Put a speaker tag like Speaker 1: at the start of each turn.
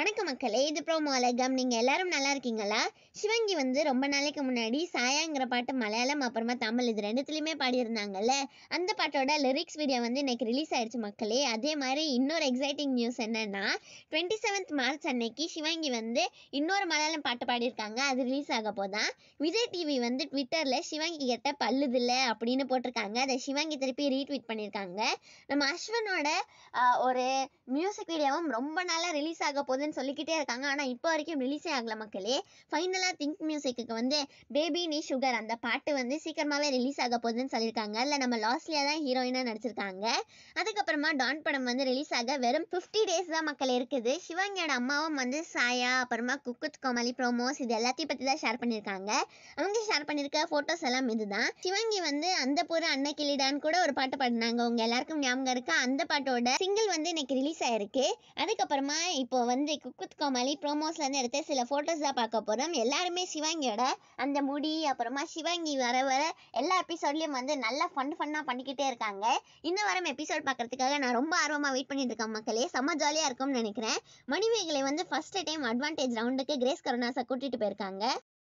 Speaker 1: வணக்கம் மக்களே இது ப்ரோமோ அழகம் நீங்கள் எல்லாரும் நல்லா இருக்கீங்களா சிவங்கி வந்து ரொம்ப நாளைக்கு முன்னாடி சாயாங்கிற பாட்டு மலையாளம் அப்புறமா தமிழ் இது ரெண்டுத்துலேயுமே பாடியிருந்தாங்கல்ல அந்த பாட்டோட லிரிக்ஸ் வீடியோ வந்து இன்னைக்கு ரிலீஸ் ஆயிடுச்சு மக்களே அதே மாதிரி இன்னொரு எக்ஸைட்டிங் நியூஸ் என்னன்னா டுவெண்ட்டி செவன்த் மார்ச் அன்னைக்கு சிவங்கி வந்து இன்னொரு மலையாளம் பாட்டு பாடியிருக்காங்க அது ரிலீஸ் ஆக போதான் விஜய் டிவி வந்து ட்விட்டரில் சிவங்கி கிட்ட பல்லுதில்ல அப்படின்னு போட்டிருக்காங்க அதை சிவங்கி திருப்பி ரீட்வீட் பண்ணியிருக்காங்க நம்ம அஸ்வனோட ஆஹ், ஒரு மியூசிக் வீடியோவும் ரொம்ப நாளாக ரிலீஸ் ஆக போகுதுன்னு சொல்லிக்கிட்டே இருக்காங்க ஆனால் இப்போ வரைக்கும் ரிலீஸே ஆகல மக்களே ஃபைனலாக திங்க் மியூசிக்கு வந்து பேபி நீ சுகர் அந்த பாட்டு வந்து சீக்கிரமாகவே ரிலீஸ் ஆக போகுதுன்னு சொல்லியிருக்காங்க இல்லை நம்ம லாஸ்ட்லியாக தான் ஹீரோயினாக நடிச்சிருக்காங்க அதுக்கப்புறமா டான் படம் வந்து ரிலீஸ் ஆக வெறும் ஃபிஃப்டி டேஸ் தான் மக்கள் இருக்குது சிவாங்கியோட அம்மாவும் வந்து சாயா அப்புறமா குக்குத் கோமாளி ப்ரோமோஸ் இது எல்லாத்தையும் பற்றி தான் ஷேர் பண்ணியிருக்காங்க அவங்க ஷேர் பண்ணியிருக்க ஃபோட்டோஸ் எல்லாம் இதுதான் சிவங்கி வந்து அந்த பூர அன்னக்கிளிடான்னு கூட ஒரு பாட்டு பாடினாங்க உங்க எல்லாருக்கும் ஞாபகம் இருக்கா அந்த பாட்டோட சிங்கிள் வந்து இன்னைக்கு ரிலீஸ் ஆயிருக்கு அதுக்கப்புறமா இப்போ வந்து குக்குத் கோமாளி ப்ரோமோஸ்ல இருந்து எடுத்த சில ஃபோட்டோஸ் தான் பார்க்க போறோம் எல்லாருமே சிவாங்கியோட அந்த முடி அப்புறமா சிவாங்கி வர வர எல்லா எபிசோட்லயும் வந்து நல்லா ஃபன் ஃபன்னா பண்ணிக்கிட்டே இருக்காங்க இந்த வாரம் எபிசோட் பார்க்கறதுக்காக நான் ரொம்ப ஆர்வமா வெயிட் பண்ணிட்டு இருக்கேன் மக்களே செம்ம ஜாலியா இருக்கும்னு நினைக்கிறேன் மணிமேகலை வந்து ஃபர்ஸ்ட் டைம் அட்வான்டேஜ் ரவுண்டுக்கு கிரேஸ் கருணாஸை கூட்டிட்டு போயிருக்காங்க